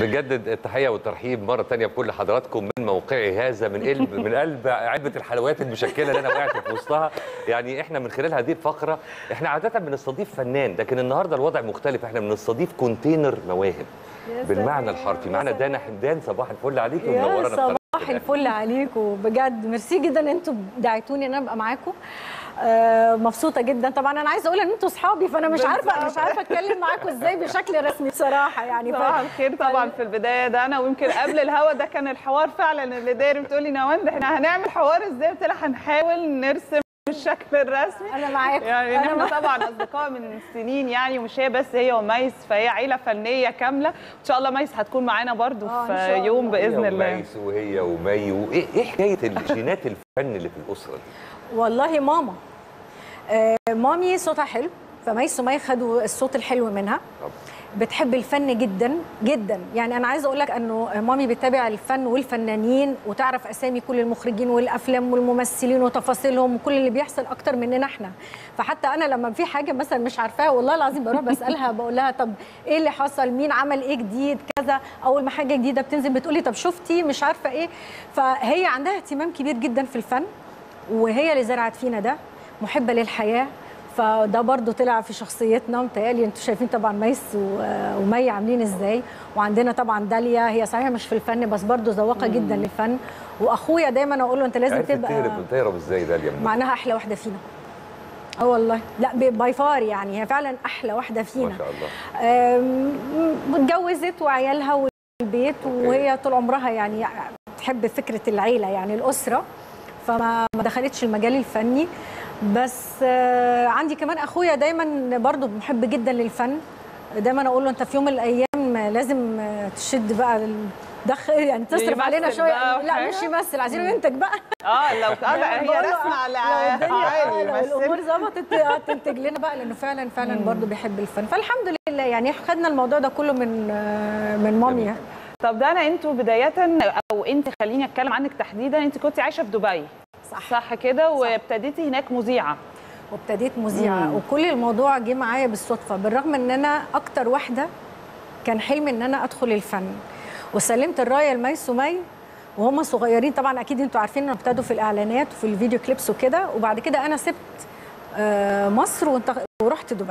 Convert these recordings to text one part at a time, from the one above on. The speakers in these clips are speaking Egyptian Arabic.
بنجدد التحيه والترحيب مره تانية بكل حضراتكم من موقعي هذا من قلب من قلب علبه الحلويات المشكله اللي انا وقعت في وسطها يعني احنا من خلال هذه الفقره احنا عاده بنستضيف فنان لكن النهارده الوضع مختلف احنا بنستضيف كونتينر مواهب بالمعنى الحرفي معنا دانا حمدان صباح الفل عليك يا ومنورانا صباح بقناتنا. الفل عليكم بجد ميرسي جدا ان انتوا دعيتوني ان انا ابقى معاكم آه مبسوطه جدا طبعا انا عايزه اقول ان انتوا اصحابي فانا مش عارفه مش عارفه اتكلم معاكم ازاي بشكل رسمي بصراحه يعني ف... صباح الخير طبعا في البدايه ده انا ويمكن قبل الهوا ده كان الحوار فعلا اللي داير بتقولي نواند احنا هنعمل حوار ازاي قلت لها هنحاول نرسم الشكل الرسمي انا معاكم يعني انا احنا معاكم. طبعا اصدقاء من سنين يعني ومش هي بس هي وميس فهي عيله فنيه كامله وان شاء الله ميس هتكون معانا برضو آه، إن في شاء يوم الله. باذن هي الله وميس وهي ومي وايه ايه حكايه الجينات الفن اللي في الاسره دي؟ والله ماما آه مامي صوتها حلو فميس ومي خدوا الصوت الحلو منها طب. بتحب الفن جدا جدا يعني انا عايزه اقول لك انه مامي بتتابع الفن والفنانين وتعرف اسامي كل المخرجين والافلام والممثلين وتفاصيلهم وكل اللي بيحصل اكتر مننا احنا فحتى انا لما في حاجه مثلا مش عارفاها والله العظيم بروح بسالها بقول لها طب ايه اللي حصل مين عمل ايه جديد كذا اول ما حاجه جديده بتنزل بتقولي طب شفتي مش عارفه ايه فهي عندها اهتمام كبير جدا في الفن وهي اللي زرعت فينا ده محبه للحياه فده برضو طلع في شخصيتنا متهيألي انتوا شايفين طبعا ميس و- ومي عاملين ازاي وعندنا طبعا داليا هي صحيح مش في الفن بس برضو ذواقه جدا للفن واخويا دايما اقول له انت لازم عرفت تبقى تهرب وتهرب ازاي ده اليوم معناها احلى واحده فينا اه والله لا باي فار يعني هي فعلا احلى واحده فينا ما شاء الله أم، اتجوزت وعيالها والبيت أوكي. وهي طول عمرها يعني تحب فكره العيله يعني الاسره فما ما دخلتش المجال الفني بس آه، عندي كمان اخويا دايما برضو محب جدا للفن دايما اقول له انت في يوم من الايام لازم آه، تشد بقى دخل يعني تصرف يمثل علينا شويه بقى لا وحاجة؟ مش يمثل عايزينه ينتج بقى اه لو كان هي بقول له رسمه على لو الدنيا- عالي لو بس الامور ظبطت آه، تنتج لنا بقى لانه فعلا فعلا برضو بيحب الفن فالحمد لله يعني خدنا الموضوع ده كله من آه، من مامي طب دانا انتوا بدايه او انت خليني اتكلم عنك تحديدا انت كنت عايشه في دبي صح صح كده وابتديتي هناك مذيعه وابتديت مذيعه مم. وكل الموضوع جه معايا بالصدفه بالرغم ان انا اكتر واحده كان حلمي ان انا ادخل الفن وسلمت الرايه لمي ومي وهم صغيرين طبعا اكيد انتوا عارفين انهم ابتدوا في الاعلانات وفي الفيديو كليبس وكده وبعد كده انا سبت آه، مصر وانت- ورحت دبي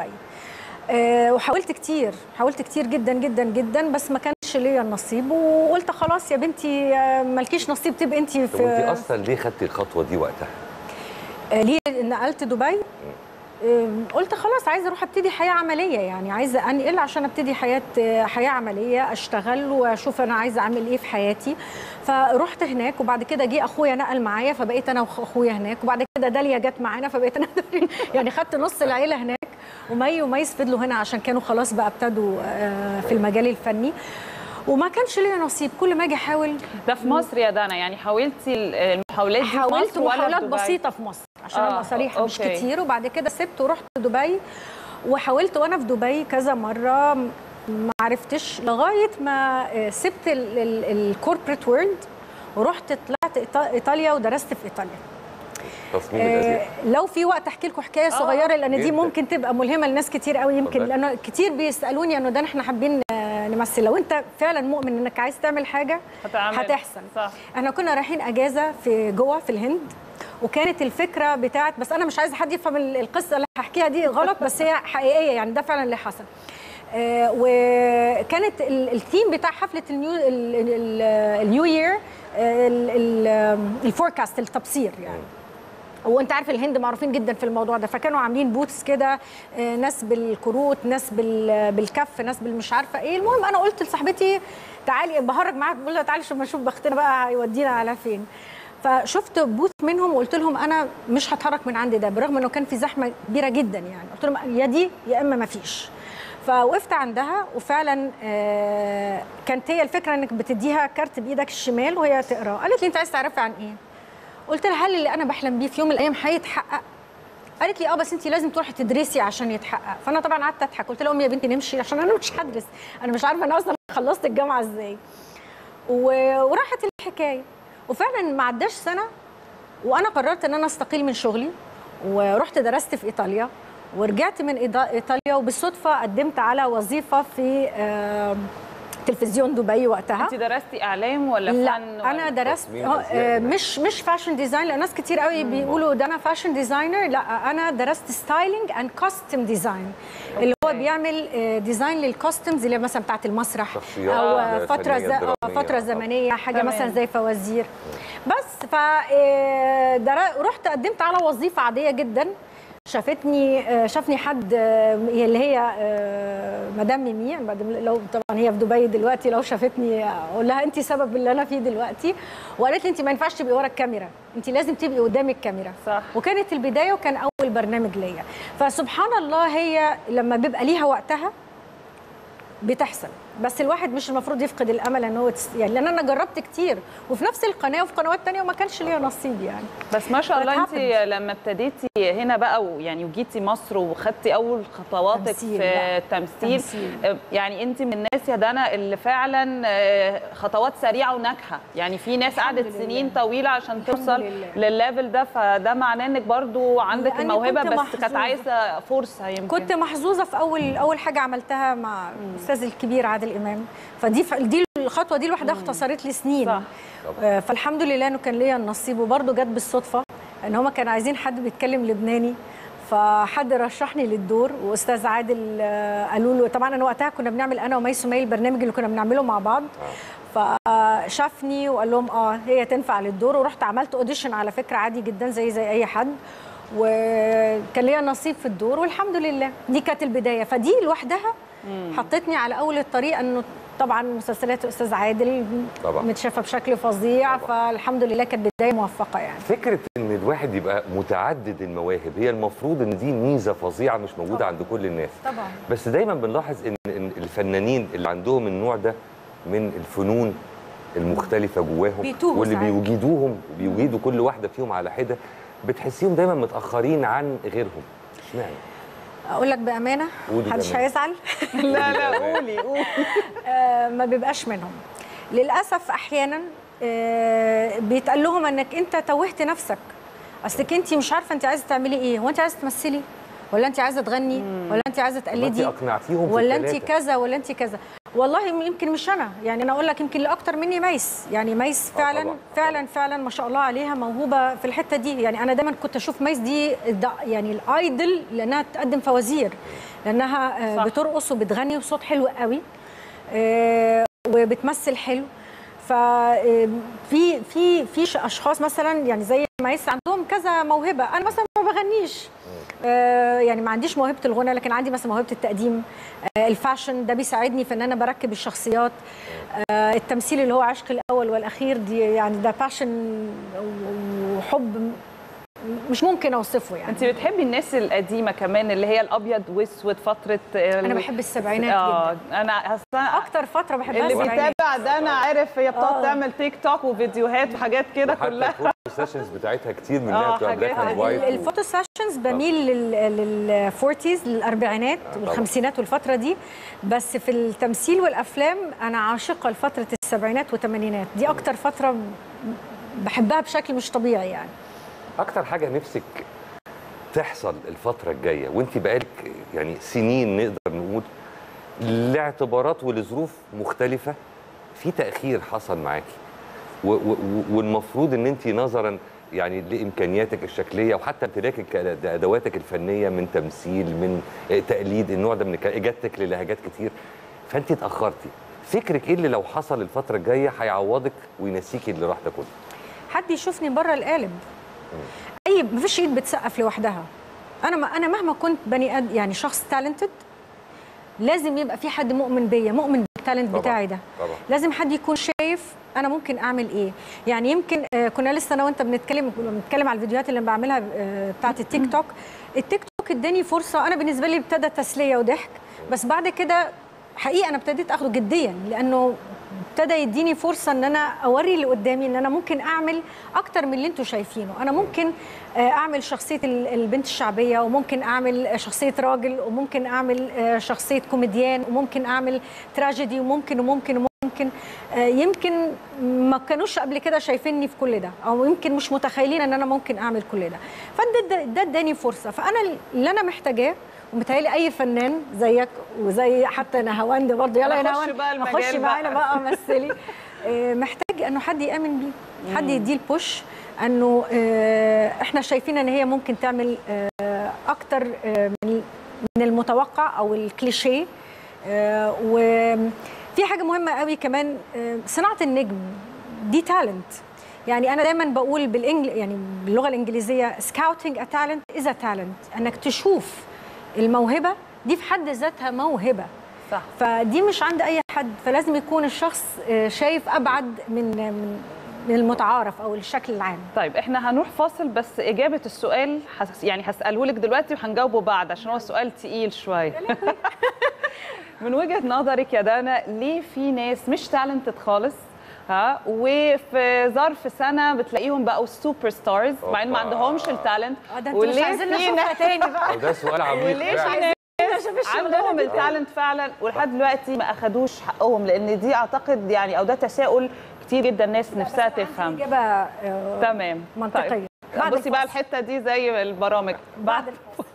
آه، وحاولت كتير حاولت كتير جدا جدا جدا بس ما كانش ليا النصيب وقلت خلاص يا بنتي آه، مالكيش نصيب تبقى انت طب انت في اصلا ليه خدتي الخطوه دي وقتها؟ آه، ليه نقلت دبي آم، قلت خلاص عايزه اروح ابتدي حياه عمليه يعني عايزه انقل عشان ابتدي حياه آه، حياه عمليه اشتغل واشوف انا عايزه اعمل ايه في حياتي فرحت هناك وبعد كده جه اخويا نقل معايا فبقيت انا واخويا هناك وبعد كده داليا جت معانا فبقيت انا يعني خدت نص العيله هناك ومي وميس فضلوا هنا عشان كانوا خلاص بقى ابتدوا آه، في المجال الفني وما كانش ليا نصيب كل ما اجي احاول ده في مصر يا دانا يعني حاولتي المحاولات دي في حاولت مصر ولا في محاولات دبي؟ بسيطه في مصر عشان آه، ابقى صريحه مش أوكي. كتير وبعد كده سبت ورحت دبي وحاولت وانا في دبي كذا مره م- ما عرفتش لغايه ما آه، سبت الكوربريت وورلد ورحت طلعت إيطا- ايطاليا ودرست في ايطاليا تصميم آه، الازياء لو في وقت احكي لكم حكايه صغيره لان دي جداً. ممكن تبقى ملهمه لناس كتير قوي يمكن اتفضلي. لانه كتير بيسالوني انه ده احنا حابين آه، نمثل لو انت فعلا مؤمن انك عايز تعمل حاجه هتعمل. هتحصل صح احنا كنا رايحين اجازه في جوه في الهند وكانت الفكره بتاعت بس انا مش عايزه حد يفهم ال- القصه اللي هحكيها دي غلط بس هي حقيقيه يعني ده فعلا اللي حصل آه، وكانت ال- الثيم بتاع حفله النيو ال- ال- ال- النيو يير آه، ال- ال- الفوركاست التبصير يعني وانت عارف الهند معروفين جدا في الموضوع ده فكانوا عاملين بوتس كده آه، ناس بالكروت ناس بال- بالكف ناس بالمش عارفه ايه المهم انا قلت لصاحبتي تعالي بهرج معاك بقول لها تعالي شوف نشوف بختنا بقى هيودينا على فين فشفت بوث منهم وقلت لهم انا مش هتحرك من عندي ده برغم انه كان في زحمه كبيره جدا يعني قلت لهم يا دي يا اما ما فيش فوقفت عندها وفعلا آه، كانت هي الفكره انك بتديها كارت بايدك الشمال وهي تقراه قالت لي انت عايز تعرفي عن ايه قلت لها هل اللي انا بحلم بيه في يوم من الايام هيتحقق قالت لي اه بس انت لازم تروحي تدرسي عشان يتحقق فانا طبعا قعدت اضحك قلت لهم يا بنتي نمشي عشان انا مش هدرس انا مش عارفه انا اصلا خلصت الجامعه ازاي و- وراحت الحكايه وفعلا ما عداش سنه وانا قررت ان انا استقيل من شغلي ورحت درست في ايطاليا ورجعت من إيطا- ايطاليا وبالصدفه قدمت على وظيفه في تلفزيون دبي وقتها انت درستي اعلام ولا لا فن انا ولا؟ درست تصميم آه، أزياء. آه، مش مش فاشن ديزاين لان ناس كتير قوي بيقولوا ده انا فاشن ديزاينر لا انا درست ستايلينج اند كاستم ديزاين اللي هو أوكي. بيعمل آه، ديزاين للكوستمز اللي مثلا بتاعت المسرح شخصيات او آه، فتره فنية ز... آه، درامية. فتره زمنيه حاجه تمام. مثلا زي فوازير بس ف آه، در- رحت قدمت على وظيفه عاديه جدا شافتني آه، شافني حد آه، اللي هي آه، مدام ميمي مدام- لو طبعا هي في دبي دلوقتي لو شافتني اقول لها انت سبب اللي انا فيه دلوقتي وقالت لي انت ما ينفعش تبقي ورا الكاميرا انت لازم تبقي قدام الكاميرا صح. وكانت البدايه وكان اول برنامج ليا فسبحان الله هي لما بيبقى ليها وقتها بتحصل بس الواحد مش المفروض يفقد الامل ان هو تس... يعني لان انا جربت كتير وفي نفس القناه وفي قنوات تانية وما كانش ليا نصيب يعني بس ما شاء الله That انت happens. لما ابتديتي هنا بقى ويعني وجيتي مصر وخدتي اول خطواتك تمثيل في بقى. التمثيل تمثيل. آه، يعني انت من الناس يا دنا اللي فعلا آه، خطوات سريعه وناجحه يعني في ناس الحمد قعدت لله. سنين طويله عشان الحمد توصل لله. للليفل ده فده معناه انك برضو عندك لأني الموهبه كنت بس كانت محظوظة. عايزه فرصه يمكن كنت محظوظه في اول اول حاجه عملتها مع الاستاذ الكبير عادل امام فدي ف... دي الخطوه دي لوحدها اختصرت لي سنين صح. آه، فالحمد لله انه كان ليا النصيب وبرده جت بالصدفه ان هما كانوا عايزين حد بيتكلم لبناني فحد رشحني للدور واستاذ عادل آه، قالوا له طبعا انا وقتها كنا بنعمل انا ومي سمية البرنامج اللي كنا بنعمله مع بعض فشافني وقال لهم اه هي تنفع للدور ورحت عملت اوديشن على فكره عادي جدا زي زي اي حد وكان ليا نصيب في الدور والحمد لله دي كانت البدايه فدي لوحدها حطتني على اول الطريق انه طبعا مسلسلات الاستاذ عادل طبعا. متشافه بشكل فظيع طبعا. فالحمد لله كانت بدايه موفقه يعني فكره ان الواحد يبقى متعدد المواهب هي المفروض ان دي ميزه فظيعه مش موجوده طبعا. عند كل الناس طبعا بس دايما بنلاحظ ان إن الفنانين اللي عندهم النوع ده من الفنون المختلفه جواهم بيتوهوا واللي ساعات. بيوجدوهم بيوجدوا كل واحده فيهم على حده بتحسيهم دايما متاخرين عن غيرهم اشمعنى اقول لك بامانه قولي محدش بأمانة. هيزعل لا لا قولي قولي آه، ما بيبقاش منهم للاسف احيانا آه، بيتقال لهم انك انت توهت نفسك اصلك انت مش عارفه انت عايزه تعملي ايه هو انت عايزه تمثلي ولا انت عايزه تغني ولا انت عايزه ما انت تقلدي اقنعتيهم في ولا انت التلاتة. كذا ولا انت كذا والله يمكن مش انا يعني انا اقول لك يمكن اللي اكتر مني ميس يعني ميس آه فعلا طبعاً، فعلا فعلا ما شاء الله عليها موهوبه في الحته دي يعني انا دايما كنت اشوف ميس دي الد- يعني الايدل لانها تقدم فوازير لانها صح. آه، بترقص وبتغني بصوت حلو قوي آه، وبتمثل حلو ففي في في ش- اشخاص مثلا يعني زي ميس عندهم كذا موهبه انا مثلا ما بغنيش آه، يعني ما عنديش موهبه الغنى لكن عندي مثلا موهبه التقديم آه، الفاشن ده بيساعدني في ان انا بركب الشخصيات آه، التمثيل اللي هو عشق الاول والاخير دي يعني ده باشن وحب مش ممكن اوصفه يعني انت بتحبي الناس القديمه كمان اللي هي الابيض واسود فتره انا بحب السبعينات اه جدا انا اصلا اكتر فتره بحبها اللي السبعينات بيتابع ده انا عارف هي بتقعد آه. تعمل تيك توك وفيديوهات وحاجات كده وحتى كلها الفوتو سيشنز بتاعتها كتير منها آه، بتبقى بلاك حاجات اند ال- وايت الفوتو سيشنز بميل للفورتيز للاربعينات والخمسينات والفتره دي بس في التمثيل والافلام انا عاشقه لفتره السبعينات والثمانينات دي اكتر فتره بحبها بشكل مش طبيعي يعني اكتر حاجه نفسك تحصل الفتره الجايه وانت بقالك يعني سنين نقدر نقول لاعتبارات ولظروف مختلفه في تاخير حصل معاكي و- و- والمفروض ان انت نظرا يعني لامكانياتك الشكليه وحتى امتلاكك ادواتك الفنيه من تمثيل من تقليد النوع ده من الك- اجابتك للهجات كتير فانت اتاخرتي فكرك ايه اللي لو حصل الفتره الجايه هيعوضك وينسيكي اللي راح ده كله حد يشوفني بره القالب اي مفيش ايد بتسقف لوحدها انا ما انا مهما كنت بني اد يعني شخص تالنتد لازم يبقى في حد مؤمن بيا مؤمن بالتالنت طبعاً، بتاعي ده طبعا لازم حد يكون شايف انا ممكن اعمل ايه يعني يمكن آه، كنا لسه انا وانت بنتكلم كنا بنتكلم على الفيديوهات اللي بعملها آه، بتاعت التيك توك التيك توك اداني فرصه انا بالنسبه لي ابتدى تسليه وضحك بس بعد كده حقيقه انا ابتديت اخده جديا لانه ابتدى يديني فرصه ان انا اوري اللي قدامي ان انا ممكن اعمل اكتر من اللي انتوا شايفينه انا ممكن آه، اعمل شخصيه ال- البنت الشعبيه وممكن اعمل شخصيه راجل وممكن اعمل آه، شخصيه كوميديان وممكن اعمل تراجيدي وممكن وممكن وممكن آه، يمكن ما كانوش قبل كده شايفيني في كل ده او يمكن مش متخيلين ان انا ممكن اعمل كل ده فده ده- ده اداني فرصه فانا اللي انا محتاجاه ومتهيألي اي فنان زيك وزي حتى نهاوند برضه يلا يا أخش نهاوند بقى المجال اخش بقى. معانا بقى مثلي آه، محتاج انه حد يامن بيه حد يديه البوش انه آه، احنا شايفين ان هي ممكن تعمل آه، اكتر آه، من من المتوقع او الكليشيه آه، وفي حاجه مهمه قوي كمان آه، صناعه النجم دي تالنت يعني انا دايما بقول بالانجل يعني باللغه الانجليزيه scouting a talent is a talent انك تشوف الموهبه دي في حد ذاتها موهبه صح فدي مش عند اي حد فلازم يكون الشخص آه، شايف ابعد من من من المتعارف او الشكل العام طيب احنا هنروح فاصل بس اجابه السؤال حس يعني هساله لك دلوقتي وهنجاوبه بعد عشان هو سؤال تقيل شويه من وجهه نظرك يا دانا ليه في ناس مش تالنتد خالص ها وفي ظرف سنه بتلاقيهم بقوا سوبر ستارز مع ان ما أوبا. عندهمش التالنت اه ده انتوا مش عايزين نشوفها تاني بقى وده سؤال عميق وليه فعلا. في ناس عندهم التالنت فعلا ولحد دلوقتي ما اخدوش حقهم لان دي اعتقد يعني او ده تساؤل كتير جدا الناس نفسها تفهم اجابه آه، تمام منطقيه طيب. بعد بصي بقى الفاصل. الحته دي زي البرامج بعد بعد الفاصل.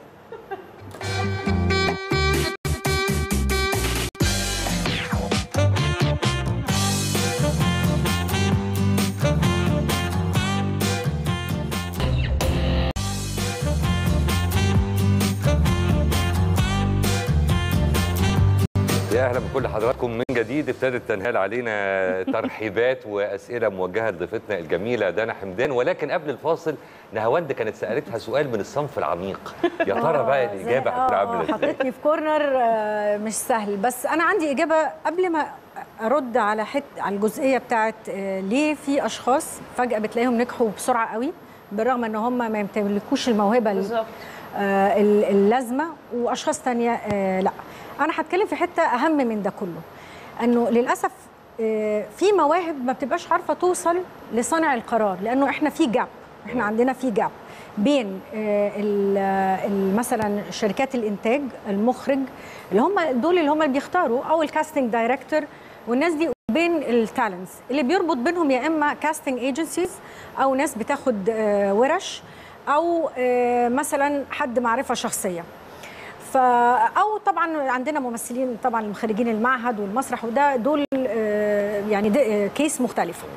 يا اهلا بكل حضراتكم من جديد ابتدت تنهال علينا ترحيبات واسئله موجهه لضيفتنا الجميله دانا حمدان ولكن قبل الفاصل نهاوند كانت سالتها سؤال من الصنف العميق يا ترى بقى آه، الاجابه زي- هتكون آه، عامله ازاي؟ حطيتني في كورنر آه، مش سهل بس انا عندي اجابه قبل ما ارد على حت على الجزئيه بتاعت آه، ليه في اشخاص فجاه بتلاقيهم نجحوا بسرعه قوي بالرغم ان هم ما يمتلكوش الموهبه ال- بالظبط آه، ال- اللازمه واشخاص تانية آه، لا انا هتكلم في حته اهم من ده كله انه للاسف آه، في مواهب ما بتبقاش عارفه توصل لصانع القرار لانه احنا في جاب احنا عندنا في جاب بين آه، ال- ال- مثلا شركات الانتاج المخرج اللي هم دول اللي هم اللي بيختاروا او الكاستنج دايركتور والناس دي بين التالنتس اللي بيربط بينهم يا اما كاستنج ايجنسيز او ناس بتاخد آه، ورش او آه، مثلا حد معرفه شخصيه ف او طبعا عندنا ممثلين طبعا خريجين المعهد والمسرح وده دول آه، يعني ده آه، كيس مختلفه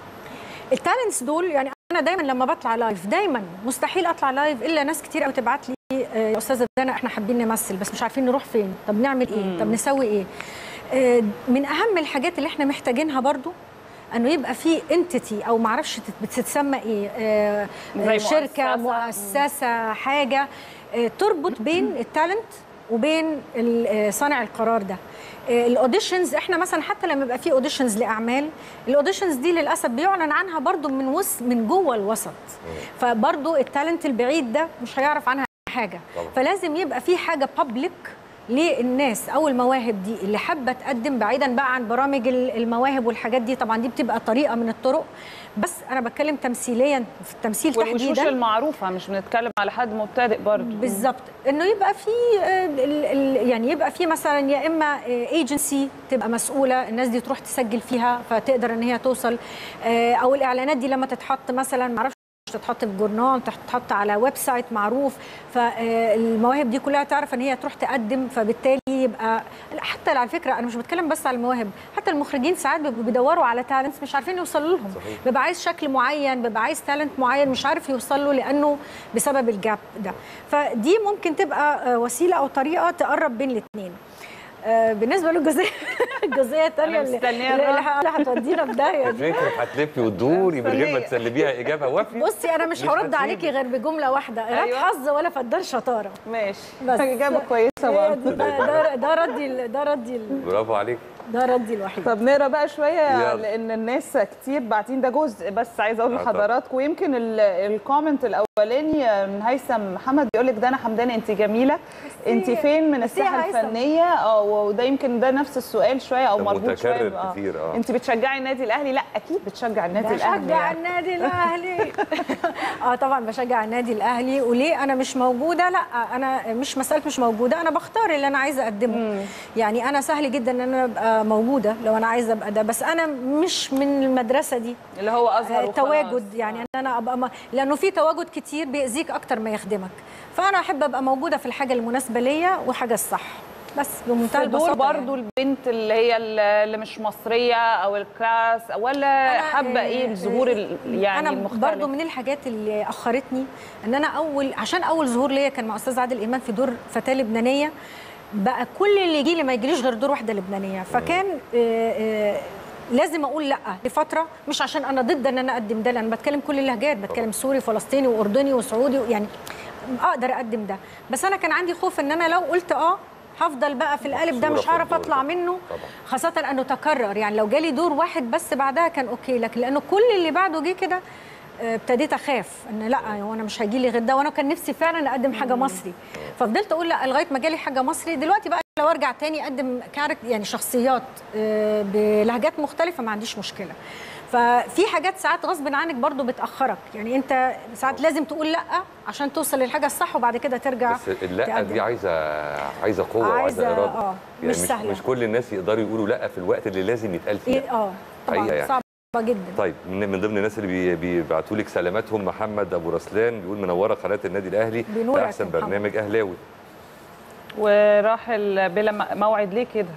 التالنتس دول يعني انا دايما لما بطلع لايف دايما مستحيل اطلع لايف الا ناس كتير قوي تبعت لي آه، يا استاذه دانا احنا حابين نمثل بس مش عارفين نروح فين طب نعمل ايه طب نسوي ايه آه، من اهم الحاجات اللي احنا محتاجينها برضو انه يبقى في انتيتي او معرفش تت- بتتسمى ايه آه، زي آه، شركه مؤسسة. مؤسسه حاجه آه، تربط بين التالنت وبين ال- آه، صانع القرار ده آه، الاوديشنز احنا مثلا حتى لما يبقى في اوديشنز لاعمال الاوديشنز دي للاسف بيعلن عنها برضو من وس من جوه الوسط فبرضو التالنت البعيد ده مش هيعرف عنها حاجه طبعا. فلازم يبقى في حاجه بابليك للناس او المواهب دي اللي حابه تقدم بعيدا بقى عن برامج ال- المواهب والحاجات دي طبعا دي بتبقى طريقه من الطرق بس انا بتكلم تمثيليا في التمثيل والوشوش تحديدا المعروفه مش بنتكلم على حد مبتدئ برضه بالظبط انه يبقى في آه، ال- ال- يعني يبقى في مثلا يا اما ايجنسي تبقى مسؤوله الناس دي تروح تسجل فيها فتقدر ان هي توصل آه، او الاعلانات دي لما تتحط مثلا معرفش تتحط في جورنال تتحط على ويب سايت معروف فالمواهب دي كلها تعرف ان هي تروح تقدم فبالتالي يبقى لا، حتى على فكره انا مش بتكلم بس على المواهب حتى المخرجين ساعات بيبقوا بيدوروا على تالنتس مش عارفين يوصلوا لهم صحيح. بيبقى عايز شكل معين بيبقى عايز تالنت معين مش عارف يوصل له لانه بسبب الجاب ده فدي ممكن تبقى آه، وسيله او طريقه تقرب بين الاثنين بالنسبه للجزئيه الجزئيه الثانيه أنا اللي, مستنية اللي الرد. اللي هتودينا في داهيه دي فكرك هتلفي وتدوري من غير ما مستنية. تسلميها اجابه وافيه بصي انا مش مش هرد هتسيبك. عليكي غير بجمله واحده ايراد أيوة. حظ ولا فدان شطاره ماشي بس اجابه كويسه هي برضه دي- ده, ده, ده ردي ال- ده ردي ال- برافو عليك ده ردي الوحيد طب نقرا بقى شويه يلا. لان الناس كتير باعتين ده جزء بس عايزه اقول آه طبعا. لحضراتكم ويمكن ال- الكومنت الاولاني من هيثم محمد بيقول لك دانا حمدان انت جميله انت فين من ميرسي يا الساحه هيثم. الفنيه اه وده يمكن ده نفس السؤال شويه او ده مربوط شويه متكرر بقى. كتير، آه. انت بتشجعي النادي الاهلي لا اكيد بتشجع النادي الاهلي بشجع يعني. النادي الاهلي اه طبعا بشجع النادي الاهلي وليه انا مش موجوده لا انا مش مساله مش موجوده انا بختار اللي انا عايزه اقدمه يعني انا سهل جدا ان انا ابقى موجوده لو انا عايزه ابقى ده بس انا مش من المدرسه دي اللي هو ازهر آه، وخلاص. تواجد يعني ان انا ابقى ما لانه في تواجد كتير كتير بيأذيك اكتر ما يخدمك فانا احب ابقى موجوده في الحاجه المناسبه ليا وحاجه الصح بس بمنتهى في دور البساطه برضو البنت اللي هي اللي مش مصريه او الكلاس ولا أنا، حابه آه، ايه الظهور ال- يعني انا المختلف برضو من الحاجات اللي اخرتني ان انا اول عشان اول ظهور ليا كان مع استاذ عادل ايمان في دور فتاه لبنانيه بقى كل اللي يجي لي ما يجيليش غير دور واحده لبنانيه فكان آه، آه، لازم اقول لا لفتره مش عشان انا ضد ان انا اقدم ده لان بتكلم كل اللهجات بتكلم سوري فلسطيني واردني وسعودي يعني اقدر اقدم ده بس انا كان عندي خوف ان انا لو قلت اه هفضل بقى في القالب ده محصورة مش في هعرف الدور اطلع ده. منه طبعا. خاصة انه تكرر يعني لو جالي دور واحد بس بعدها كان اوكي لكن لانه كل اللي بعده جه كده آه، ابتديت اخاف ان لا هو انا مش هيجي لي غير ده وانا كان نفسي فعلا اقدم حاجه مصري ففضلت اقول لا لغايه ما جالي حاجه مصري دلوقتي بقى لو ارجع تاني اقدم كارك يعني شخصيات آه، بلهجات مختلفه ما عنديش مشكله ففي حاجات ساعات غصب عنك برضو بتاخرك يعني انت ساعات لازم تقول لا عشان توصل للحاجه الصح وبعد كده ترجع بس اللا تقدم. دي عايزه عايزه قوه عايزة- وعايزه اراده آه، يعني مش سهلة. مش كل الناس يقدروا يقولوا لا في الوقت اللي لازم يتقال فيه إيه، اه طبعا حقيقة يعني. صعبه جدا طيب من من ضمن الناس اللي بي- بيبعتوا لك سلاماتهم محمد ابو رسلان بيقول منوره قناه النادي الاهلي بنورك يا احسن محمد. برنامج اهلاوي وراحل بلا م- موعد ليه كده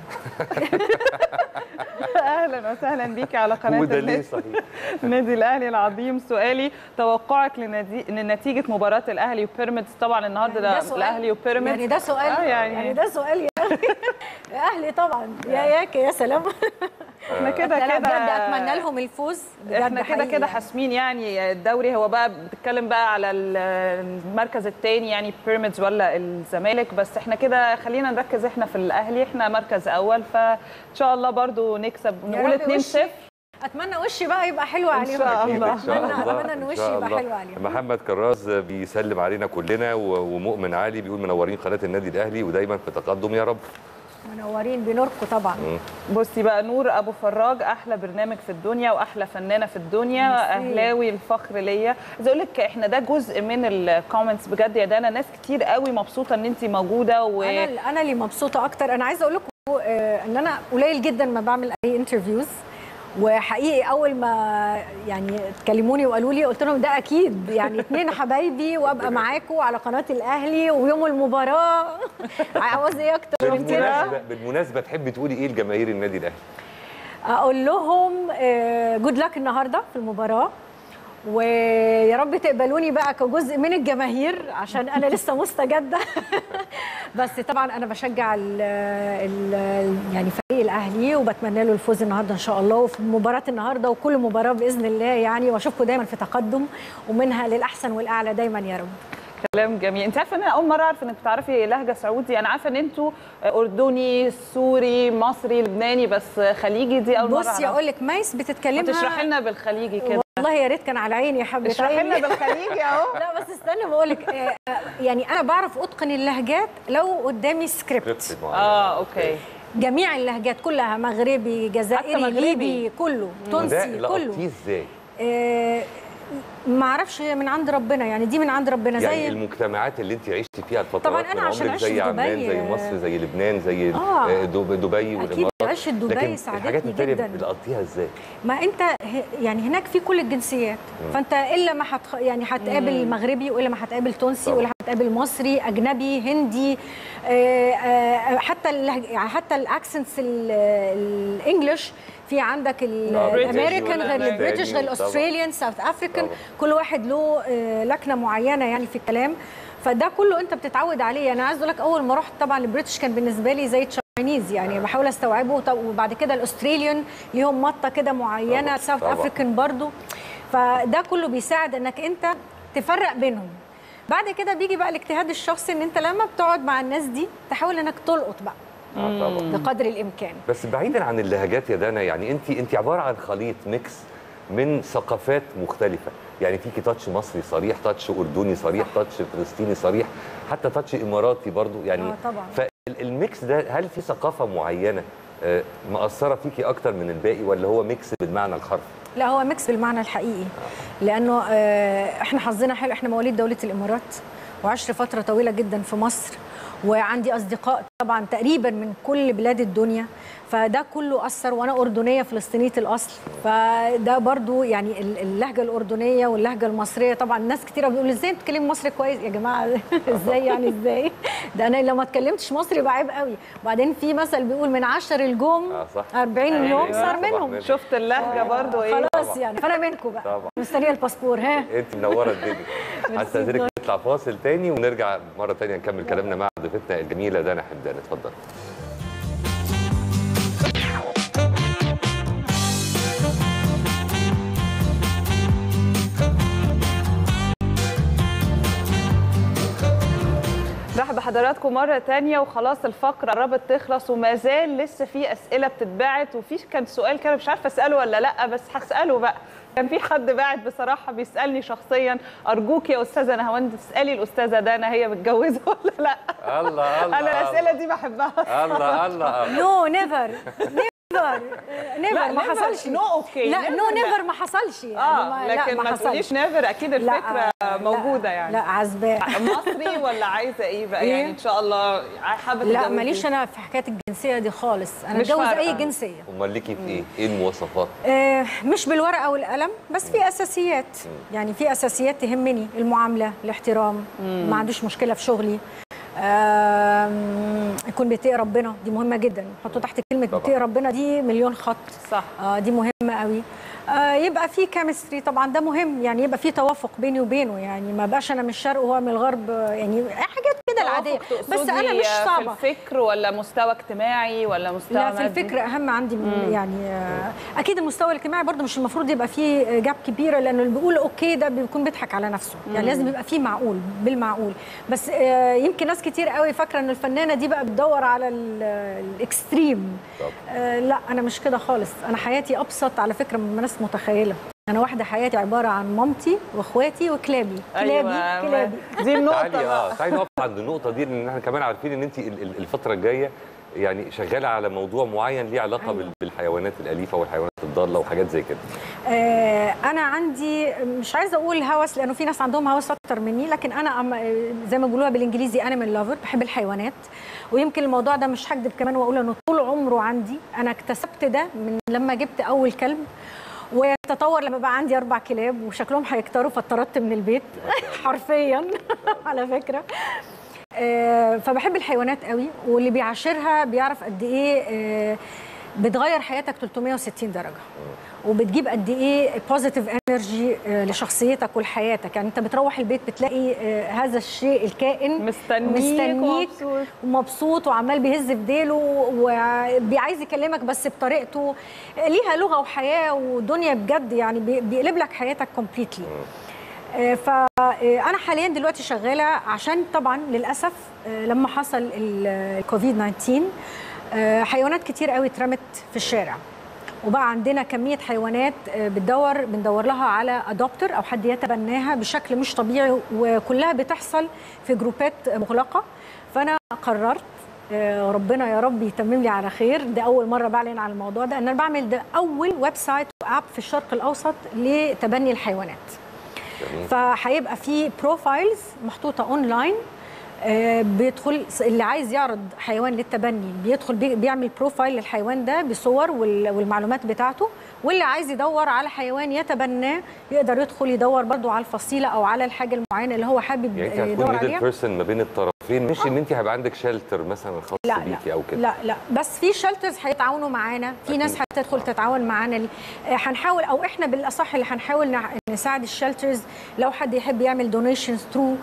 اهلا وسهلا بيكي على قناه وده ليه النادي صحيح النادي الاهلي العظيم سؤالي توقعك لنتي- لنتيجه مباراه الاهلي وبيراميدز طبعا النهارده ده ده سؤال. الاهلي وبيراميدز يعني ده سؤال آه يعني, يعني, يعني ده سؤال يا أخي. يا اهلي طبعا يا ياك يا سلام احنا كده لا، لا، كده بجد اتمنى لهم الفوز بجد احنا كده حقيقي كده يعني. حاسمين يعني الدوري هو بقى بتتكلم بقى على ال- المركز الثاني يعني بيراميدز ولا الزمالك بس احنا كده خلينا نركز احنا في الاهلي احنا مركز اول فان شاء الله برضو نكسب يا نقول رب 2 وشي. 0 اتمنى وشي بقى يبقى حلو إن عليهم شاء أكيد الله. إن شاء اتمنى الله. اتمنى ان إن وشي شاء يبقى الله. حلو عليهم محمد كراز بيسلم علينا كلنا و- ومؤمن علي بيقول منورين قناه النادي الاهلي ودايما في تقدم يا رب منورين بنوركم طبعا بصي بقى نور ابو فراج احلى برنامج في الدنيا واحلى فنانه في الدنيا ميرسي. اهلاوي الفخر ليا عايزه اقول لك احنا ده جزء من الكومنتس بجد يا دانا ناس كتير قوي مبسوطه ان انت موجوده و انا انا اللي مبسوطه اكتر انا عايزه اقول لكم آه، ان انا قليل جدا ما بعمل اي انترفيوز وحقيقي اول ما يعني تكلموني وقالوا لي قلت لهم ده اكيد يعني اتنين حبايبي وابقى معاكم على قناه الاهلي ويوم المباراه عاوز ايه اكتر من كده بالمناسبه بالمناسبه تحبي تقولي ايه لجماهير النادي الاهلي اقول لهم جود لك النهارده في المباراه ويا رب تقبلوني بقى كجزء من الجماهير عشان انا لسه مستجده بس طبعا انا بشجع ال ال يعني فريق الاهلي وبتمنى له الفوز النهارده ان شاء الله وفي مباراه النهارده وكل مباراه باذن الله يعني واشوفكم دايما في تقدم ومنها للاحسن والاعلى دايما يا رب كلام جميل انت عارفه ان انا اول مره اعرف انك بتعرفي لهجه سعودي انا عارفه ان انتوا اردني سوري مصري لبناني بس خليجي دي اول مره بصي أعرف. اقول لك مايس بتتكلمها تشرحي لنا بالخليجي كده والله يا ريت كان على عيني يا حبيبه اشرحي عيني. لنا بالخليجي اهو لا بس استنى بقول لك يعني انا بعرف اتقن اللهجات لو قدامي سكريبت سكريبت معين. اه اوكي جميع اللهجات كلها مغربي جزائري مغربي. ليبي كله وده تونسي لقطتيه كله ازاي آه ما اعرفش هي من عند ربنا يعني دي من عند ربنا يعني زي المجتمعات اللي انت عشتي فيها الفترات طبعاً أنا من عشان عمرك عشت زي في عمان دبي، زي آه. مصر زي لبنان زي آه. آه، دب- دبي أكيد والامارات عشت دبي لكن ساعدتني الحاجات التانية جداً. بتقضيها ازاي؟ ما انت ه- يعني هناك في كل الجنسيات فانت الا ما هتخ... يعني هتقابل مغربي والا ما هتقابل تونسي طبعا. ولا هتقابل مصري اجنبي هندي آه، آه، حتى اللهج... يعني حتى الاكسنتس الانجليش في عندك ال- آه، British الامريكان غير والأمريكاني البريتش غير طبعا. الاستراليان ساوث افريكان طبعا. كل واحد له آه، لكنه معينه يعني في الكلام فده كله انت بتتعود عليه انا عايز اقول لك اول ما رحت طبعا البريتش كان بالنسبه لي زي تشاينيز يعني بحاول استوعبه طب- وبعد كده الاستراليان ليهم مطه كده معينه طبعا، ساوث طبعا. افريكان برضو فده كله بيساعد انك انت تفرق بينهم بعد كده بيجي بقى الاجتهاد الشخصي ان انت لما بتقعد مع الناس دي تحاول انك تلقط بقى آه طبعا بقدر الامكان بس بعيدا عن اللهجات يا دانا يعني انت انت عباره عن خليط ميكس من ثقافات مختلفه يعني فيكي تاتش مصري صريح تاتش اردني صريح تاتش فلسطيني صريح حتى تاتش اماراتي برضو يعني آه طبعا. فالميكس ده هل في ثقافه معينه آه، مأثره فيكي اكتر من الباقي ولا هو ميكس بالمعنى الحرفي لا هو ميكس بالمعنى الحقيقي لانه آه، احنا حظنا حلو احنا مواليد دوله الامارات وعشت فتره طويله جدا في مصر وعندي اصدقاء طبعا تقريبا من كل بلاد الدنيا فده كله اثر وانا اردنيه فلسطينيه الاصل فده برضو يعني ال- اللهجه الاردنيه واللهجه المصريه طبعا ناس كتيره بيقولوا ازاي انت بتتكلمي مصري كويس يا جماعه ازاي يعني ازاي ده انا لو ما اتكلمتش مصري يبقى عيب قوي وبعدين في مثل بيقول من 10 الجوم آه، صح. 40 يوم أيوة، صار صباح منهم منهم. شفت اللهجه برضو ايه خلاص يعني فانا منكم بقى طبعا. مستنيه الباسبور ها انت منوره الدنيا هستاذنك نطلع فاصل تاني ونرجع مره تانيه نكمل كلامنا مع ضيفتنا الجميله دانا حمدان اتفضل رحب بحضراتكم مرة تانية وخلاص الفقرة قربت تخلص وما زال لسه في أسئلة بتتبعت وفي كان سؤال كده مش عارفة أسأله ولا لأ بس هسأله بقى كان في حد باعت بصراحة بيسألني شخصيا أرجوك يا أستاذة نهاوند تسألي الأستاذة دانا هي متجوزة ولا لأ الله الله أنا الأسئلة دي بحبها الله الله نو نيفر نيفر نيفر ما never. حصلش No, okay. لا Never نو لا. نيفر ما حصلش يعني اه لا، لكن ما حصلش. تقوليش نيفر أكيد لا، الفكرة لا، موجودة يعني لا عزباء مصري ولا عايزة إيه بقى إيه؟ يعني إن شاء الله حابة لا تتجوزي؟ ماليش انا في حكايه الجنسيه دي خالص انا مش اتجوز فارقة. اي جنسيه امال ليكي في ايه؟ ايه المواصفات؟ آه، مش بالورقه والقلم بس في اساسيات يعني في اساسيات تهمني المعامله الاحترام ما عندوش مشكله في شغلي آم، يكون بيتقي ربنا دي مهمه جدا حطوا تحت كلمه طبعاً. بيتقي ربنا دي مليون خط صح آه دي مهمه قوي آه يبقى في كيمستري طبعا ده مهم يعني يبقى في توافق بيني وبينه يعني ما بقاش انا من الشرق وهو من الغرب آه، يعني حاجات كده العاديه توافق بس انا تقصدي مش في صعبه الفكر ولا مستوى اجتماعي ولا مستوى لا في مادي؟ الفكر اهم عندي من يعني آه، اكيد المستوى الاجتماعي برضه مش المفروض يبقى فيه جاب كبيره لانه اللي بيقول اوكي ده بيكون بيضحك على نفسه يعني لازم يبقى فيه معقول بالمعقول بس آه، يمكن ناس كتير قوي فاكره ان الفنانه دي بقى بتدور على ال- الاكستريم طب. آه، لا انا مش كده خالص انا حياتي ابسط على فكره مما الناس متخيله انا واحده حياتي عباره عن مامتي واخواتي وكلابي كلابي أيوة، كلابي دي النقطة تعالي بقى اه تعالي نقف عند النقطه دي لان احنا كمان عارفين ان انت ال- ال- الفتره الجايه يعني شغاله على موضوع معين ليه علاقه بال- بالحيوانات الاليفه والحيوانات الضاله وحاجات زي كده آه، انا عندي مش عايزه اقول هوس لانه في ناس عندهم هوس اكتر مني لكن انا أم- زي ما بيقولوها بالانجليزي انيمال لافر بحب الحيوانات ويمكن الموضوع ده مش هكذب كمان واقول انه طول عمره عندي انا اكتسبت ده من لما جبت اول كلب وتطور لما بقى عندي اربع كلاب وشكلهم هيكتروا فاتطردت من البيت حرفيا على فكره آه، فبحب الحيوانات قوي واللي بيعاشرها بيعرف قد ايه آه، بتغير حياتك 360 درجه وبتجيب قد ايه بوزيتيف انرجي لشخصيتك ولحياتك يعني انت بتروح البيت بتلاقي آه، هذا الشيء الكائن مستنيك مستنيك ومبسوط. ومبسوط وعمال بيهز في ديله وعايز يكلمك بس بطريقته ليها لغه وحياه ودنيا بجد يعني بي- بيقلب لك حياتك كومبليتلي فانا حاليا دلوقتي شغاله عشان طبعا للاسف آه، لما حصل ال- الكوفيد 19 آه، حيوانات كتير قوي اترمت في الشارع وبقى عندنا كميه حيوانات آه، بتدور بندور لها على ادوبتر او حد يتبناها بشكل مش طبيعي وكلها بتحصل في جروبات مغلقه فانا قررت آه، ربنا يا رب يتمم لي على خير ده اول مره بعلن عن الموضوع ده ان انا بعمل ده اول ويب سايت واب في الشرق الاوسط لتبني الحيوانات جميل فهيبقى في بروفايلز محطوطه اونلاين آه، بيدخل اللي عايز يعرض حيوان للتبني بيدخل بي- بيعمل بروفايل للحيوان ده بصور وال- والمعلومات بتاعته واللي عايز يدور على حيوان يتبناه يقدر يدخل يدور برضو على الفصيله او على الحاجه المعينه اللي هو حابب يعني انت آه، هتكون يدور ميدل عليها بيرسون ما بين الطرفين مش ان انت هيبقى عندك شيلتر مثلا خاص لا بيكي لا او كده لا لا بس في شلترز هيتعاونوا معانا في ناس هتدخل تتعاون معانا آه، هنحاول او احنا بالاصح اللي هنحاول نع- نساعد الشلترز لو حد يحب يعمل دونيشنز ثرو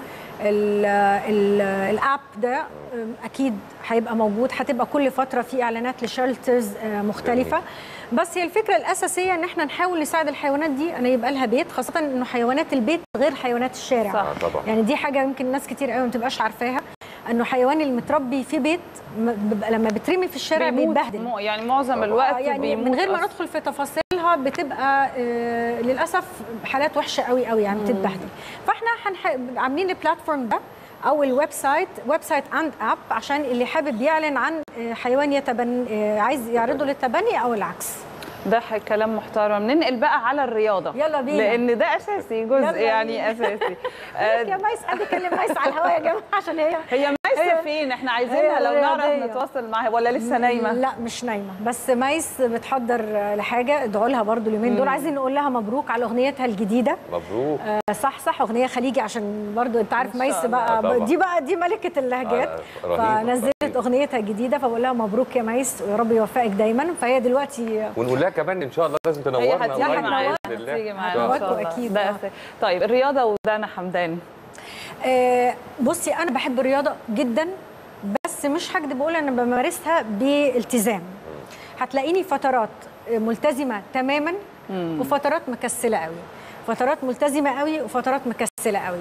الاب ده آه، اكيد هيبقى موجود هتبقى كل فتره في اعلانات لشلترز آه، مختلفه بس هي الفكره الاساسيه ان احنا نحاول نساعد الحيوانات دي ان يبقى لها بيت خاصه انه حيوانات البيت غير حيوانات الشارع صح. آه طبعا يعني دي حاجه يمكن ناس كتير قوي ما تبقاش عارفاها انه حيوان المتربي في بيت م- بيبقى لما بترمي في الشارع بيموت بيتبهدل مو- يعني معظم طبعاً. الوقت آه، يعني بيموت من غير ما أصلاً. ندخل في تفاصيلها بتبقى آه للاسف حالات وحشه قوي قوي يعني بتتبهدل فاحنا هنح... عاملين البلاتفورم ده او الويب سايت ويب سايت اند اب عشان اللي حابب يعلن عن آه، حيوان يتبن آه، عايز يعرضه للتبني او العكس ده ح- كلام محترم ننقل بقى على الرياضه يلا بينا. لان ده اساسي جزء يلا يعني بينا. اساسي يا آه، ميس حد يكلم ميس على الهواء يا جماعه عشان هي هي ميس هي- فين احنا عايزينها هي لو نعرف رياضية. نتواصل معاها ولا لسه نايمه لا مش نايمه بس ميس بتحضر لحاجه ادعوا لها برضو اليومين دول عايزين نقول لها مبروك على اغنيتها الجديده مبروك آه، صح صح اغنيه خليجي عشان برضو انت عارف إن شاء ميس الله. آه، طبعا. بقى دي بقى دي ملكه اللهجات آه، رهيبة، فنزلت رهيبة. اغنيتها الجديده فبقول لها مبروك يا ميس ويا رب يوفقك دايما فهي دلوقتي ونقول لها كمان ان شاء الله لازم هي تنورنا هتيجي قريب معانا بإذن الله. هتيجي آه. معانا ان شاء معاكم الله أكيد، ده آه. أساسي. طيب الرياضه ودانا حمدان آه، بصي انا بحب الرياضه جدا بس مش هكدب اقول انا بمارسها بالتزام هتلاقيني فترات ملتزمه تماما وفترات مكسله قوي فترات ملتزمه قوي وفترات مكسله قوي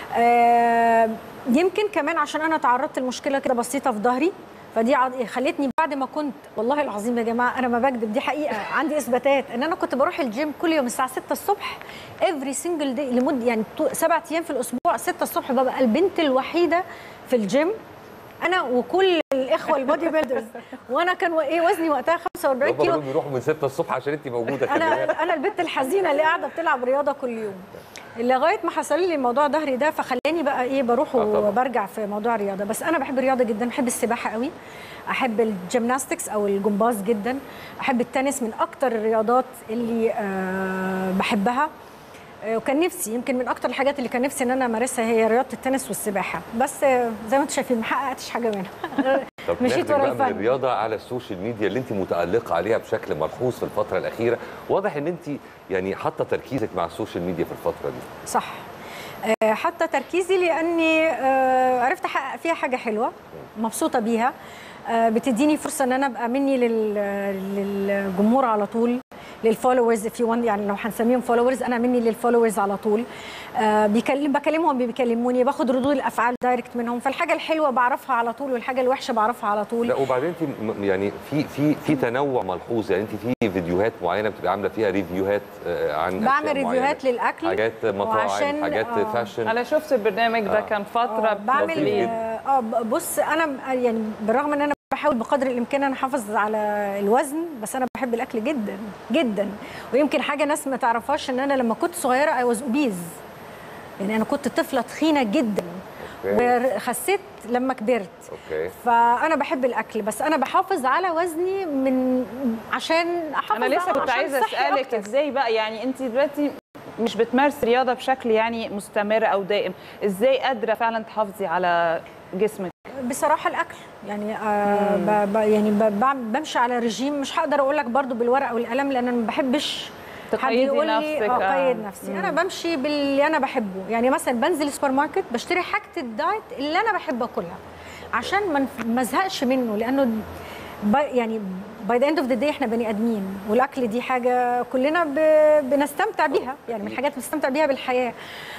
آه، يمكن كمان عشان انا تعرضت لمشكله كده بسيطه في ظهري فدي عض- خلتني بعد ما كنت والله العظيم يا جماعه انا ما بكذب دي حقيقه عندي اثباتات ان انا كنت بروح الجيم كل يوم الساعه 6 الصبح افري سنجل داي لمده يعني طو- سبع ايام في الاسبوع 6 الصبح ببقى البنت الوحيده في الجيم انا وكل الاخوه البودي بيلدرز وانا كان و- ايه وزني وقتها 45 بابا كيلو دول بيروحوا من 6 الصبح عشان انت موجوده خلي بالك. انا انا البنت الحزينه اللي قاعده بتلعب رياضه كل يوم لغايه ما حصل لي موضوع ظهري ده فخلاني بقى ايه بروح آه طبعاً. وبرجع في موضوع الرياضه بس انا بحب الرياضه جدا بحب السباحه قوي احب الجيمناستكس او الجمباز جدا احب التنس من اكتر الرياضات اللي آه بحبها آه، وكان نفسي يمكن من اكتر الحاجات اللي كان نفسي ان انا امارسها هي رياضه التنس والسباحه بس آه، زي ما انتم شايفين ما حققتش حاجه منها طب مشيت ناخدك ورا بقى من الفن. الرياضه على السوشيال ميديا اللي انت متالقه عليها بشكل ملحوظ في الفتره الاخيره واضح ان انت يعني حاطه تركيزك مع السوشيال ميديا في الفتره دي صح آه، حتى تركيزي لاني آه، عرفت احقق فيها حاجه حلوه مبسوطه بيها آه، بتديني فرصه ان انا ابقى مني لل- للجمهور على طول للفولورز في وان يعني لو هنسميهم فولورز انا مني للفولورز على طول آه، بيكلم بكلمهم بيكلموني باخد ردود الافعال دايركت منهم فالحاجه الحلوه بعرفها على طول والحاجه الوحشه بعرفها على طول لا وبعدين انت م- يعني في في في تنوع ملحوظ يعني انت في فيديوهات معينه بتبقى عامله فيها ريفيوهات آه، عن بعمل أشياء ريفيوهات معينة. للاكل حاجات مطاعم وعشان- حاجات آه. فاشن انا شفت البرنامج ده آه. كان فتره آه، بعمل لطيف جدا. اه آه، بص انا م- يعني بالرغم ان انا بحاول بقدر الامكان انا احافظ على الوزن بس انا بحب الاكل جدا جدا ويمكن حاجه ناس ما تعرفهاش ان انا لما كنت صغيره اي واز اوبيز يعني انا كنت طفله تخينه جدا أوكي. وخسيت لما كبرت اوكي فانا بحب الاكل بس انا بحافظ على وزني من عشان احافظ انا لسه على- كنت عشان عايزه صحي اسالك أكتر. ازاي بقى يعني انت دلوقتي مش بتمارسي رياضه بشكل يعني مستمر او دائم ازاي قادره فعلا تحافظي على جسمك بصراحه الاكل يعني آه ب ب يعني ب بعم- بمشي على رجيم مش هقدر اقول لك برضو بالورقه والقلم لان انا ما بحبش حد تقيدي يقول لي نفسك، اه آه. قيد نفسي انا بمشي باللي انا بحبه يعني مثلا بنزل السوبر ماركت بشتري حاجه الدايت اللي انا بحب اكلها عشان ما نف- ما ازهقش منه لانه ب- يعني باي ذا اند اوف ذا داي احنا بني ادمين والاكل دي حاجه كلنا ب- بنستمتع بيها يعني من الحاجات اللي بنستمتع بيها بالحياه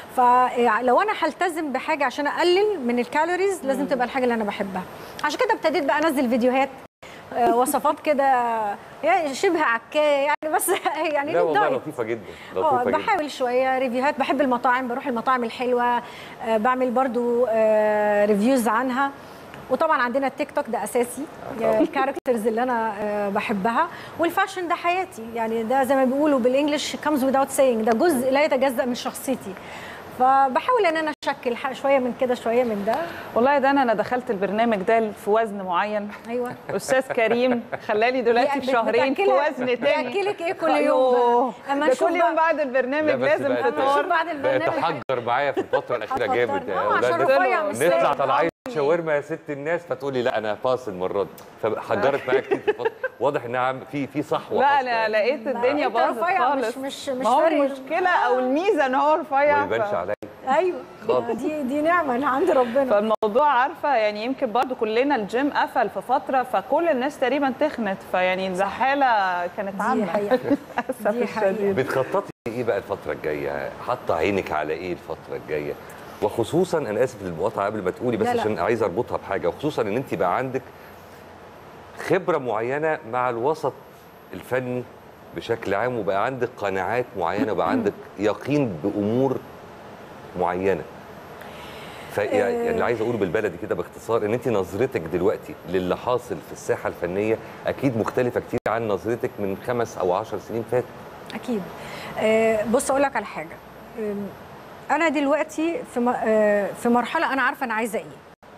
فلو انا هلتزم بحاجه عشان اقلل من الكالوريز لازم تبقى الحاجه اللي انا بحبها عشان كده ابتديت بقى انزل فيديوهات آه، وصفات كده يعني شبه عكايه يعني بس يعني لا والله للدايت. لطيفه جدا اه لطيفه جدا بحاول شويه ريفيوهات بحب المطاعم بروح المطاعم الحلوه آه، بعمل برضو آه، ريفيوز عنها وطبعا عندنا التيك توك ده اساسي طبعاً. الكاركترز اللي انا آه، بحبها والفاشن ده حياتي يعني ده زي ما بيقولوا بالانجلش comes without saying ده جزء لا يتجزا من شخصيتي فبحاول ان انا اشكل ح- شويه من كده شويه من ده والله ده انا انا دخلت البرنامج ده في وزن معين ايوه استاذ كريم خلالي دلوقتي بت- في شهرين في بتأكلها- وزن تاني بياكلك ايه كل أيوه. يوم بقى؟ اما ده نشوف كل يوم بقى- بعد البرنامج لا، بس لازم بقت- اما نشوف فطار بعد بقت البرنامج تحجر معايا في الفتره الاخيره جامد هتفطرنا. يا آه، أولاد. عشان رفيع مش نطلع سايب. طالعين شاورما يا ست الناس فتقولي لا انا باص المره دي فحجرت معايا كتير في الفتره واضح انها عم- في في صحوه لا حاصلة انا يعني. لقيت الدنيا أنت باظت رفيع خالص مش- مش- مش ما هو فارق. المشكله او الميزه ان هو رفيع ما يبانش ف- عليا ايوه خالص. دي دي نعمه اللي عند ربنا فالموضوع عارفه يعني يمكن برضو كلنا الجيم قفل في فتره فكل الناس تقريبا تخنت فيعني الزحاله كانت دي عامه حقيقه للاسف دي حقيقة. الشديد بتخططي ايه بقى الفتره الجايه حاطه عينك على ايه الفتره الجايه وخصوصا انا اسف للمقاطعه قبل ما تقولي بس لا، لا. عشان عايز اربطها بحاجه وخصوصا ان انت بقى عندك خبره معينه مع الوسط الفني بشكل عام وبقى عندك قناعات معينه وبقى عندك يقين بامور معينه فيعني اللي عايز اقوله بالبلدي كده باختصار ان انت نظرتك دلوقتي للي حاصل في الساحه الفنيه اكيد مختلفه كتير عن نظرتك من خمس او عشر سنين فاتوا اكيد آه، بص اقول لك على حاجه آم، انا دلوقتي في م- آه، في مرحله انا عارفه انا عايزه ايه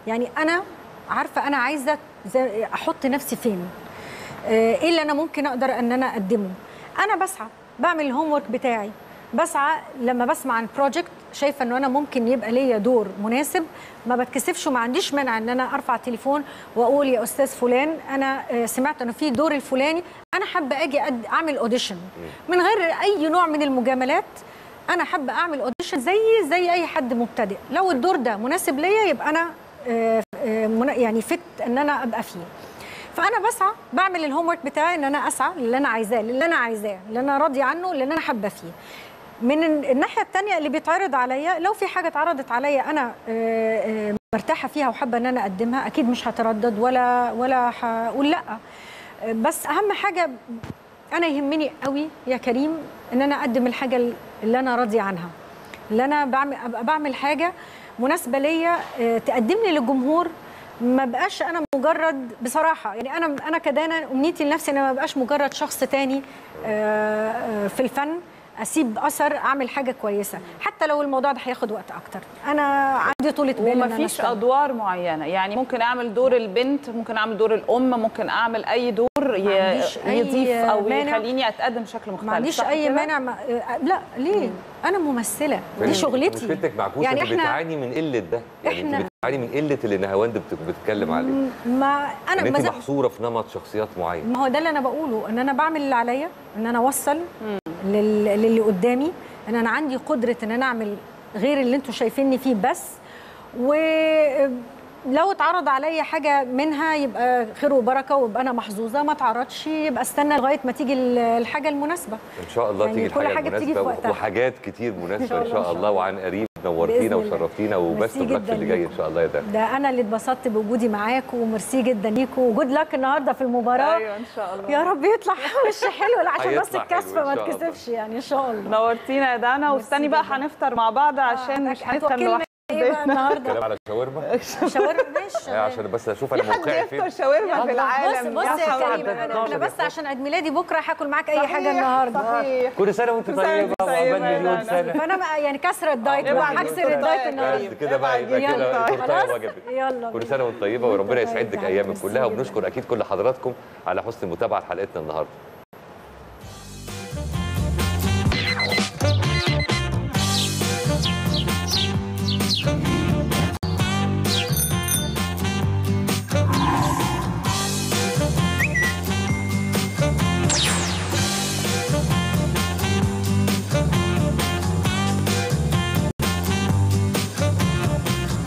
يعني انا عارفه انا عايزه زي- احط نفسي فين آه، ايه اللي انا ممكن اقدر ان انا اقدمه انا بسعى بعمل الهوم ورك بتاعي بسعى لما بسمع عن بروجكت شايفه انه انا ممكن يبقى ليا دور مناسب ما بتكسفش وما عنديش مانع ان انا ارفع تليفون واقول يا استاذ فلان انا آه، سمعت انه في دور الفلاني انا حابه اجي أد- اعمل اوديشن من غير اي نوع من المجاملات انا حابه اعمل اوديشن زي زي اي حد مبتدئ لو الدور ده مناسب ليا يبقى انا آه، آه، منا- يعني فت ان انا ابقى فيه فانا بسعى بعمل الهوم ورك بتاعي ان انا اسعى للي انا عايزاه للي انا عايزاه اللي انا راضيه عنه اللي انا حابه فيه من ال- الناحيه الثانيه اللي بيتعرض عليا لو في حاجه اتعرضت عليا انا آه، آه، مرتاحه فيها وحابه ان انا اقدمها اكيد مش هتردد ولا ولا هقول لا آه، بس اهم حاجه انا يهمني قوي يا كريم ان انا اقدم الحاجه اللي انا راضيه عنها اللي انا بعمل ابقى بعمل حاجه مناسبه ليا آه، تقدمني للجمهور ما بقاش انا مجرد بصراحه يعني انا انا كدانا امنيتي لنفسي ان أنا ما بقاش مجرد شخص تاني آه، آه، في الفن اسيب اثر اعمل حاجه كويسه حتى لو الموضوع ده هياخد وقت اكتر انا عندي طولة بال إن أنا ومفيش أشتغل. ادوار معينه يعني ممكن اعمل دور البنت ممكن اعمل دور الام ممكن اعمل اي دور ي- عنديش أي يضيف او مانع. يخليني اتقدم بشكل مختلف ما عنديش صح اي كده؟ مانع ما... آه، لا ليه انا ممثله دي يعني شغلتي مشكلتك معكوسه يعني يعني احنا بتعاني من قله ده يعني إحنا- انت بتعاني من قله اللي نهاوند بت- بتتكلم عليه ما انا ان ما انت زي- محصوره في نمط شخصيات معين ما هو ده اللي انا بقوله ان انا بعمل اللي عليا ان انا اوصل لل... للي قدامي ان انا عندي قدره ان انا اعمل غير اللي انتوا شايفيني فيه بس ولو اتعرض عليا حاجه منها يبقى خير وبركه ويبقى انا محظوظه ما اتعرضش يبقى استنى لغايه ما تيجي ال- الحاجه المناسبه ان شاء الله يعني تيجي كل الحاجه حاجة بتيجي المناسبه في وقتها. وحاجات كتير مناسبه شاء ان الله، شاء إن شاء الله الله. وعن قريب بإذن نورتينا الله. وشرفتينا وبس ميرسي اللك في جداً اللي جاي ليكم. ان شاء الله يا دانا ده انا اللي اتبسطت بوجودي معاكم وميرسي جدا ليكم وجود لك النهارده في المباراه ايوه ان شاء الله يا رب يطلع وش حلو عشان بس هيطلع حلو الكسفه إن ما شاء الله. تكسفش يعني ان شاء الله نورتينا يا دانا واستني بقى جداً. هنفطر مع بعض عشان مش هنفطر هتوكلنا لوحدنا ايه بقى النهارده كلام على شاورما شاورما ماشي إيه عشان بس اشوف انا في حد موقعي فين يفطر شاورما في بص العالم بص يا حبيبي. كريم انا 12 انا بس يفطر. عشان عيد ميلادي بكره هاكل معاك اي صحيح، حاجه النهارده صحيح كل سنه وانت كل سنة طيبه وأنت وعقبال طيبة يا مليون دانا. سنه فانا بقى يعني كسر الدايت ابعد بقى هكسر الدايت الدايت يا النهارده بس كده بقى يبقى يلا. كده التورتايه خلاص؟ وجبت يلا كل بينا. سنه وانت طيبه وربنا وأنت طيب يسعدك يا ايامك ميرسي كلها جداً. وبنشكر اكيد كل حضراتكم على حسن متابعه حلقتنا النهارده